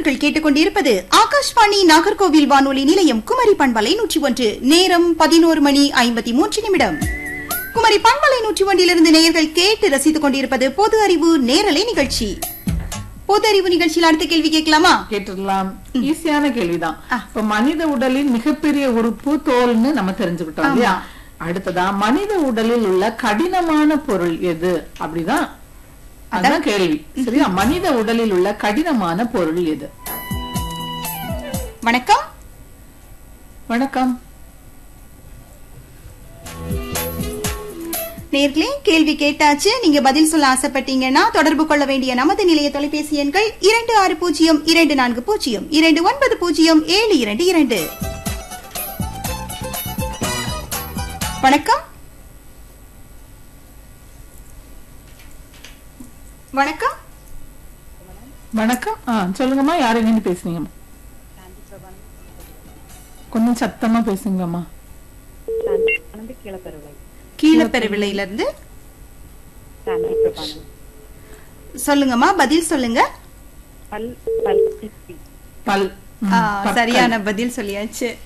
நேயர்கள் கேட்டுக்கொண்டிருப்பது ஆகாஷ்வாணி நாகர்கோவில் வானொலி நிலையம் குமரி பண்பலை நூற்றி ஒன்று நேரம் பதினோரு மணி ஐம்பத்தி மூன்று நிமிடம் குமரி பண்பலை நூற்றி ஒன்றிலிருந்து நேயர்கள் கேட்டு ரசித்துக் கொண்டிருப்பது பொது அறிவு நேரலை நிகழ்ச்சி பொது அறிவு நிகழ்ச்சியில் அடுத்த கேள்வி கேட்கலாமா கேட்டுடலாம் ஈஸியான கேள்விதான் ஆ. இப்ப மனித உடலின் மிகப்பெரிய உறுப்பு தோல்னு நம்ம தெரிஞ்சுக்கிட்டோம் இல்லையா அடுத்ததா மனித உடலில் உள்ள கடினமான பொருள் எது அப்படிதான் அதான் கேள்வி சரியா மனித உடலில் உள்ள கடினமான பொருள் எது வணக்கம் வணக்கம் நேர்களே கேள்வி கேட்டாச்சு நீங்க பதில் சொல்ல ஆசைப்பட்டீங்கன்னா தொடர்பு கொள்ள வேண்டிய நமது நிலைய தொலைபேசி எண்கள் இரண்டு ஆறு பூஜ்ஜியம் இரண்டு நான்கு பூஜ்ஜியம் இரண்டு ஒன்பது பூஜ்ஜியம் ஏழு இரண்டு இரண்டு வணக்கம் வணக்கம் வணக்கம் ஆ சொல்லுங்கம்மா யார் எங்க பேசுறீங்கம்மா கொஞ்சம் சத்தமா பேசுங்கம்மா வந்து கீழப்பெருவை கீழப்பெருவிலையில இருந்து சாந்தி பிரபானம் சொல்லுங்கம்மா பதில் சொல்லுங்க பல் பல் சிற்பி பல் ம், ஆ, பற்கள். சரியான பதில் சொல்லியாச்சு